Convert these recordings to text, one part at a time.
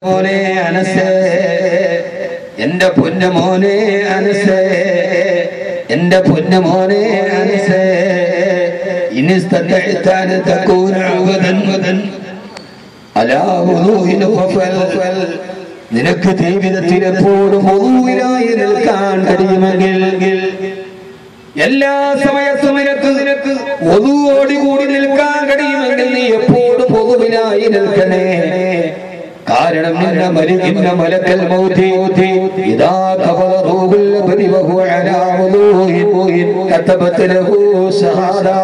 മോനെ അനസേ എന്റെ പൊന്നു മോനെ അനസേ എന്റെ പൊന്നു മോനെ അനസേ ഇനി استطعت تكون عبدا على وضوء ففل നിനക്ക് ജീവിതത്തിൽ എപ്പോഴും ഒതുവിലായി നിൽക്കാൻ കഴിയുമെങ്കിൽ എല്ലാ സമയത്തും നിനക്ക് നിനക്ക് ഒതുവോടി കൂടി നിൽക്കാൻ കഴിയുമെങ്കിൽ നീ എപ്പോഴും ഒതുവിലായി നിൽക്കണേ കാരണം നിന്ന മരിക്കുന്ന മലക്കൽ മൗതി ഇതാ ഖബറ റൂഹുൽ അബ്ദി വഹുവ അലാ വുദൂഇൻ കതബത് ലഹു ഷഹാദാ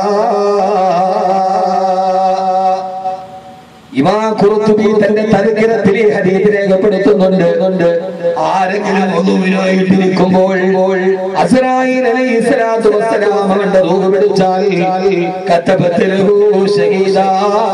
ഇമാ ഖുർത്തുബി തന്റെ തർക്കിറത്തിൽ ഈ ഹദീസ് രേഖപ്പെടുത്തുന്നുണ്ട് ആരെങ്കിലും ഒന്നുവിനായിട്ടിരിക്കുമ്പോൾ അസ്രായിൽ അലൈഹി സ്വലാത്തു വസ്സലാം അവന്റെ റൂഹ് പിടിച്ചാൽ കത്തബത്തിൽ ഷഹീദാ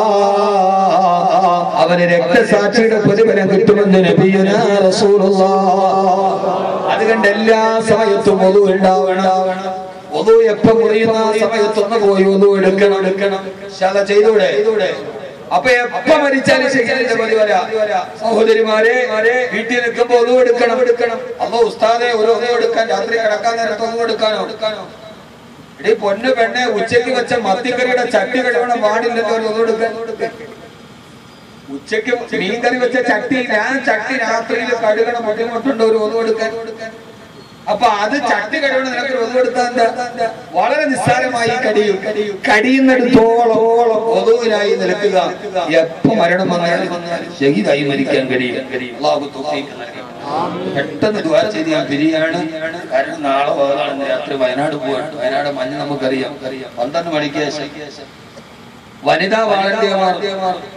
അവന് രക്തസാക്ഷിയുടെ പ്രതിഫലം കിട്ടുമെന്ന് നബിയുന റസൂലുള്ളാഹ് അതുകൊണ്ട് എല്ലാ സമയത്തും ഒതു ഉണ്ടാവണം ഒതു എപ്പോ മുറിയുന്ന ആ സമയത്തൊന്ന് പോയി ഒതു എടുക്കണം എടുക്കണം ശാല ചെയ്തൂടെ അപ്പൊ എപ്പ മരിച്ചാലും ശരിയല്ല പ്രതിഫല സഹോദരിമാരെ വീട്ടിൽ നിൽക്കുമ്പോ ഒതു എടുക്കണം എടുക്കണം അപ്പൊ ഉസ്താദെ ഒരു ഒതു എടുക്കാൻ രാത്രി കിടക്കാൻ നേരത്തെ ഒന്നു എടുക്കാനോ എടുക്കാനോ എടീ പൊന്നു പെണ്ണെ ഉച്ചയ്ക്ക് വെച്ച മത്തിക്കറിയുടെ ചട്ടി കഴിവണം പാടില്ലല്ലോ ഒരു ഒതു എടുക്കാൻ ഉച്ചയ്ക്ക് മീൻകറി വെച്ച ചട്ടി ഞാൻ ചട്ടി രാത്രിയിൽ കഴുകണ ബുദ്ധിമുട്ടുണ്ടോ ഒരു ഒതു എടുക്കാൻ അപ്പൊ അത് ചട്ടി കഴിവണം നിനക്ക് ഒരു ഒതു എടുത്താൽ എന്താ വളരെ നിസ്സാരമായി കടിയും കടിയുന്നിടത്തോളം ഒതുവിനായി നിൽക്കുക എപ്പോ മരണം വന്നാലും ഷഹീദായി മരിക്കാൻ കഴിയും അള്ളാഹു തൗഫീഖ് നൽകട്ടെ. പെട്ടെന്ന് ദുആ ചെയ്ത് ഞാൻ പിരിയാണ് കാരണം നാളെ പോകാണ് രാത്രി വയനാട് പോവാണ് വയനാട് മഞ്ഞ് നമുക്കറിയാം പന്ത്രണ്ട് മണിക്ക് ശേഷം വനിതാ വാളണ്ടിയർമാർ